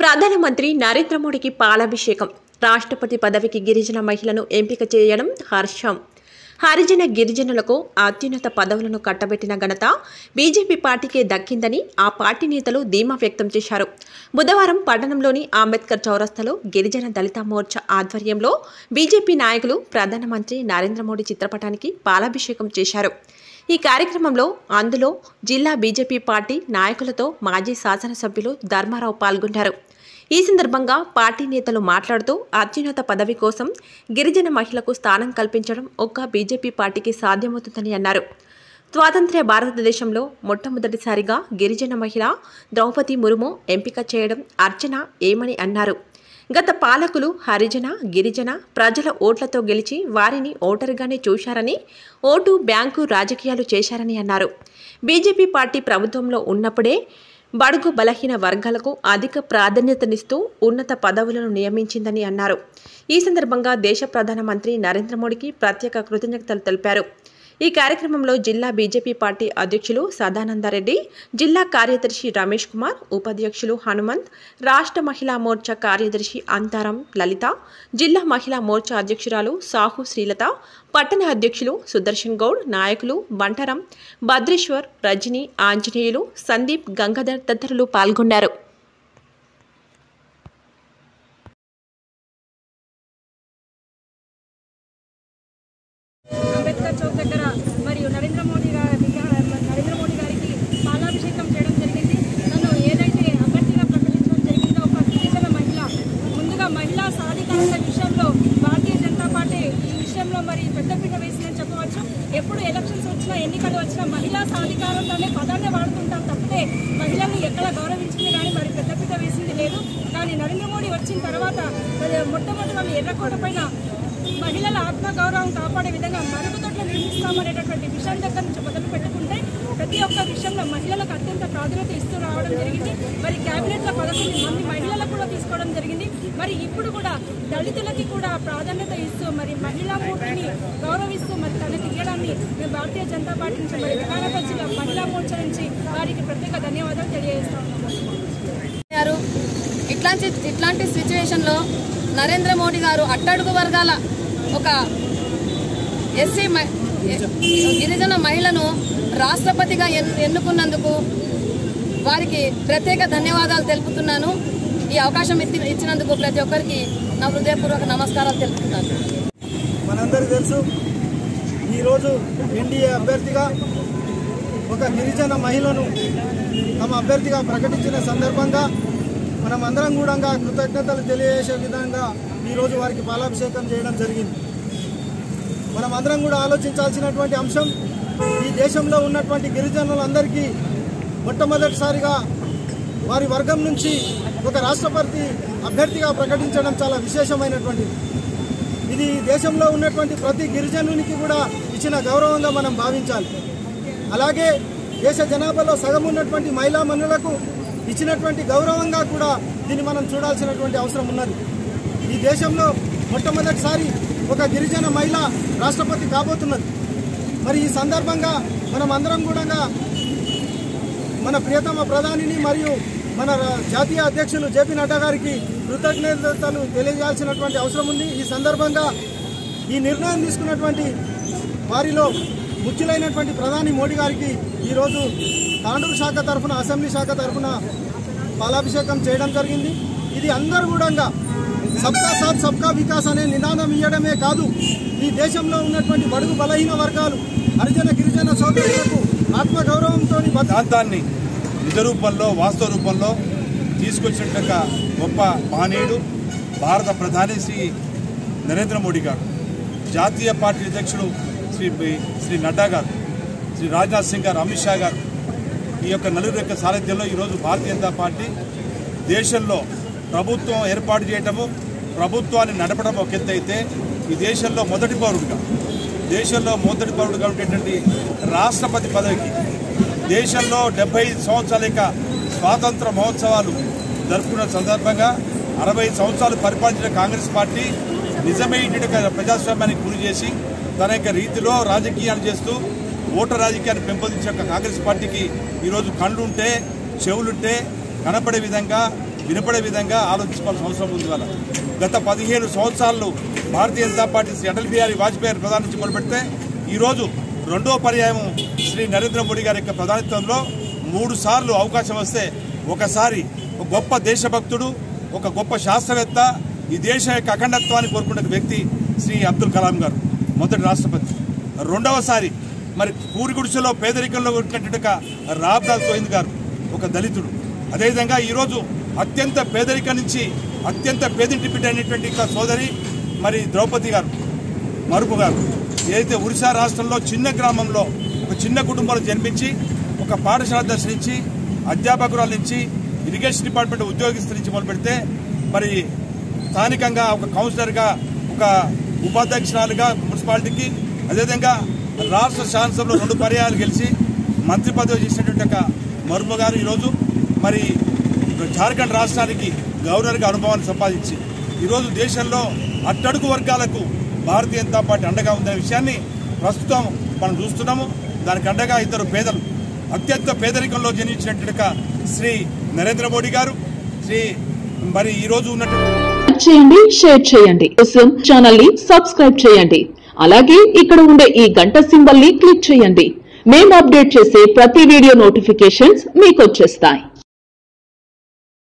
ప్రధానమంత్రి నరేంద్ర మోడీకి పాలాభిషేకం రాష్ట్రపతి పదవికి గిరిజన మహిళను ఎంపిక చేయడం హర్షం హరిజన గిరిజనులకు అత్యున్నత పదవులను కట్టబెట్టిన ఘనత బీజేపీ పార్టీకే దక్కిందని ఆ పార్టీ నేతలు ధీమా వ్యక్తం చేశారు బుధవారం పట్టణంలోని అంబేద్కర్ చౌరస్తాలో గిరిజన దళిత మోర్చా ఆధ్వర్యంలో బీజేపీ నాయకులు ప్రధానమంత్రి నరేంద్ర మోడీ చిత్రపటానికి పాలాభిషేకం చేశారు ఈ కార్యక్రమంలో అందులో జిల్లా బీజేపీ పార్టీ నాయకులతో మాజీ శాసనసభ్యులు ధర్మారావు పాల్గొన్నారు ఈ సందర్భంగా పార్టీ నేతలు మాట్లాడుతూ అత్యున్నత పదవి కోసం గిరిజన మహిళకు స్థానం కల్పించడం ఒక్క బీజేపీ పార్టీకి సాధ్యమవుతుందని అన్నారు స్వాతంత్ర్య భారతదేశంలో మొట్టమొదటిసారిగా గిరిజన మహిళ ద్రౌపది ముర్ము ఎంపిక చేయడం అర్చన ఏమని అన్నారు గత పాలకులు హరిజన గిరిజన ప్రజల ఓట్లతో గెలిచి వారిని ఓటరుగానే చూశారని ఓటు బ్యాంకు రాజకీయాలు చేశారని అన్నారు బీజేపీ పార్టీ ప్రభుత్వంలో ఉన్నప్పుడే బడుగు బలహీన వర్గాలకు అధిక ప్రాధాన్యతనిస్తూ ఉన్నత పదవులను నియమించిందని అన్నారు ఈ సందర్భంగా దేశ ప్రధానమంత్రి నరేంద్ర మోడీకి ప్రత్యేక కృతజ్ఞతలు తెలిపారు ఈ కార్యక్రమంలో జిల్లా బీజేపీ పార్టీ అధ్యక్షులు సదానందరెడ్డి జిల్లా కార్యదర్శి రమేష్ కుమార్ ఉపాధ్యక్షులు హనుమంత్ రాష్ట్ర మహిళా మోర్చా కార్యదర్శి అంతారం లలిత జిల్లా మహిళా మోర్చా అధ్యక్షురాలు సాహు శ్రీలత పట్టణ అధ్యక్షులు సుదర్శన్ గౌడ్ నాయకులు బంటారం భద్రేశ్వర్ రజని ఆంజనేయులు సందీప్ గంగాధర్ తదితరులు పాల్గొన్నారు అంబేద్కర్ చౌక్ దగ్గర మరియు నరేంద్ర మోడీ గారి విగ్రహ- నరేంద్ర మోడీ గారికి పాలాభిషేకం చేయడం జరిగింది నన్ను ఏదైతే అభ్యర్థిగా ప్రకటించడం జరిగిందో ఒక గిరిజన మహిళ ముందుగా మహిళా సాధికారత విషయంలో భారతీయ జనతా పార్టీ ఈ విషయంలో మరి పెద్దపీట వేసిందని చెప్పవచ్చు ఎప్పుడు ఎలక్షన్స్ వచ్చినా ఎన్నికలు వచ్చినా మహిళా సాధికారత అనే పదాన్ని వాడుతుంటాం తప్పితే మహిళల్ని ఎక్కడ గౌరవించింది కానీ మరి పెద్దపీట వేసింది లేదు కానీ నరేంద్ర మోడీ వచ్చిన తర్వాత మరి మొట్టమొదటి వాళ్ళు ఎర్రకోట పైన మహిళల ఆత్మగౌరవం కాపాడే విధంగా మరుగుదొడ్లు నిర్మిస్తామనేటటువంటి విషయం దగ్గర నుంచి మొదలు పెట్టుకుంటే ప్రతి ఒక్క విషయంలో మహిళలకు అత్యంత ప్రాధాన్యత ఇస్తూ రావడం జరిగింది మరి కేబినెట్లో పదకొండు మంది మహిళలకు కూడా తీసుకోవడం జరిగింది మరి ఇప్పుడు కూడా దళితులకి కూడా ప్రాధాన్యత ఇస్తూ మరి మహిళా మూర్తిని గౌరవిస్తూ మరి తనకి ఇవ్వడాన్ని మేము భారతీయ జనతా పార్టీ నుంచి మరి వికారాబాద్ జిల్లా మహిళా మోర్చా నుంచి వారికి ప్రత్యేక ధన్యవాదాలు తెలియజేస్తాం గారు ఇట్లాంటి ఇట్లాంటి సిచ్యువేషన్లో నరేంద్ర మోడీ గారు అట్టడుగు వర్గాల ఒక ఎస్సీ మ- ఎ- గిరిజన మహిళను రాష్ట్రపతిగా ఎన్- ఎన్నుకున్నందుకు వారికి ప్రత్యేక ధన్యవాదాలు తెలుపుతున్నాను ఈ అవకాశం ఇచ్చి- ఇచ్చినందుకు ప్రతి ఒక్కరికి నా హృదయపూర్వక నమస్కారాలు తెలుపుతున్నాను మనందరికీ తెలుసు ఈరోజు ఎన్డీఏ అభ్యర్థిగా ఒక గిరిజన మహిళను తమ అభ్యర్థిగా ప్రకటించిన సందర్భంగా మనం అందరం కూడా కృతజ్ఞతలు తెలియజేసే విధంగా ఈరోజు వారికి పాలాభిషేకం చేయడం జరిగింది మనం అందరం కూడా ఆలోచించాల్సినటువంటి అంశం ఈ దేశంలో ఉన్నటువంటి గిరిజనులందరికీ మొట్టమొదటిసారిగా వారి వర్గం నుంచి ఒక రాష్ట్రపతి అభ్యర్థిగా ప్రకటించడం చాలా విశేషమైనటువంటిది ఇది దేశంలో ఉన్నటువంటి ప్రతి గిరిజనునికి కూడా ఇచ్చిన గౌరవంగా మనం భావించాలి అలాగే దేశ జనాభాలో సగం ఉన్నటువంటి మహిళా మనులకు ఇచ్చినటువంటి గౌరవంగా కూడా దీన్ని మనం చూడాల్సినటువంటి అవసరం ఉన్నది ఈ దేశంలో మొట్టమొదటిసారి ఒక గిరిజన మహిళ రాష్ట్రపతి కాబోతున్నది మరి ఈ సందర్భంగా మనం అందరం కూడా మన ప్రియతమ ప్రధానిని మరియు మన రా- జాతీయ అధ్యక్షులు జేపీ నడ్డా గారికి కృతజ్ఞతలు తెలియజేయాల్సినటువంటి అవసరం ఉంది ఈ సందర్భంగా ఈ నిర్ణయం తీసుకున్నటువంటి వారిలో ముఖ్యులైనటువంటి ప్రధాని మోడీ గారికి ఈరోజు తాండూరు శాఖ తరఫున అసెంబ్లీ శాఖ తరఫున పాలాభిషేకం చేయడం జరిగింది ఇది అందరూ కూడా సబ్కా సాత్ సబ్కా వికాస్ అనే నినాదం ఇవ్వడమే కాదు ఈ దేశంలో ఉన్నటువంటి బడుగు బలహీన వర్గాలు హరిజన గిరిజన సోదరులకు ఆత్మగౌరవంతో ప్రాంతాన్ని నిజ రూపంలో వాస్తవ రూపంలో తీసుకొచ్చినట్టు ఒక గొప్ప మహనీయుడు భారత ప్రధాని శ్రీ నరేంద్ర మోడీ గారు జాతీయ పార్టీ అధ్యక్షుడు శ్రీ బి- శ్రీ నడ్డా గారు శ్రీ రాజ్నాథ్ సింగ్ గారు అమిత్ షా గారు ఈ యొక్క నలుగురు యొక్క సారథ్యంలో ఈరోజు భారతీయ జనతా పార్టీ దేశంలో ప్రభుత్వం ఏర్పాటు చేయటము ప్రభుత్వాన్ని నడపడం ఒక ఎత్తు అయితే ఈ దేశంలో మొదటి పౌరుడుగా దేశంలో మొదటి పౌరుడుగా ఉండేటువంటి రాష్ట్రపతి పదవికి దేశంలో డెబ్బై సంవత్సరాల యొక్క స్వాతంత్ర మహోత్సవాలు జరుపుకున్న సందర్భంగా అరవై సంవత్సరాలు పరిపాలించిన కాంగ్రెస్ పార్టీ నిజమే ఇంటి ప్రజాస్వామ్యానికి గురి చేసి తన యొక్క రీతిలో రాజకీయాలు చేస్తూ ఓటర్ రాజకీయాన్ని పెంపొందించే ఒక కాంగ్రెస్ పార్టీకి ఈరోజు కళ్ళుంటే చెవులుంటే కనపడే విధంగా వినపడే విధంగా ఆలోచించుకోవాల్సిన అవసరం ఉంది వాళ్ళ గత పదిహేను సంవత్సరాలు భారతీయ జనతా పార్టీ శ్రీ అటల్ బిహారీ వాజ్పేయి గారి ప్రధాని నుంచి మొదలుపెడితే ఈరోజు రెండో పర్యాయం శ్రీ నరేంద్ర మోడీ గారి యొక్క ప్రధానిత్వంలో మూడు సార్లు అవకాశం వస్తే ఒకసారి ఒక గొప్ప దేశభక్తుడు ఒక గొప్ప శాస్త్రవేత్త ఈ దేశ యొక్క అఖండత్వాన్ని కోరుకున్న వ్యక్తి శ్రీ అబ్దుల్ కలాం గారు మొదటి రాష్ట్రపతి రెండవసారి మరి పూరి గుడిసెలో పేదరికంలో ఉన్నటువంటి రాబ్దాల్ కోవింద్ గారు ఒక దళితుడు అదేవిధంగా ఈరోజు అత్యంత పేదరికం నుంచి అత్యంత పేదింటి బిడ్డ అయినటువంటి ఒక సోదరి మరి ద్రౌపది గారు మరుపు గారు ఏదైతే ఒరిస్సా రాష్ట్రంలో చిన్న గ్రామంలో ఒక చిన్న కుటుంబంలో జన్మించి ఒక పాఠశాల దశ నుంచి అధ్యాపకురాల నుంచి ఇరిగేషన్ డిపార్ట్మెంట్ ఉద్యోగస్తుల నుంచి మొదలు పెడితే మరి స్థానికంగా ఒక కౌన్సిలర్గా ఒక ఉపాధ్యక్షురాలుగా మున్సిపాలిటీకి అదేవిధంగా రాష్ట్ర శాసనసభలో రెండు పర్యాయాలు గెలిచి మంత్రి పదవి చేసినటువంటి ఒక మర్మ గారు ఈరోజు మరి జార్ఖండ్ రాష్ట్రానికి గవర్నర్గా అనుభవాన్ని సంపాదించి ఈరోజు దేశంలో అట్టడుగు వర్గాలకు భారతీయ జనతా పార్టీ అండగా ఉందనే విషయాన్ని ప్రస్తుతం మనం చూస్తున్నాము దానికి అండగా ఇద్దరు పేదలు అత్యంత పేదరికంలో జన్మించినటువంటి శ్రీ నరేంద్ర మోడీ గారు శ్రీ మరి ఈరోజు ఉన్నటువంటి లైక్ చేయండి షేర్ చేయండి కోసం ఛానల్ ని సబ్స్క్రైబ్ చేయండి అలాగే ఇక్కడ ఉండే ఈ గంట సింబల్ ని క్లిక్ చేయండి మేము అప్డేట్ చేసే ప్రతి వీడియో నోటిఫికేషన్స్ మీకు వచ్చేస్తాయి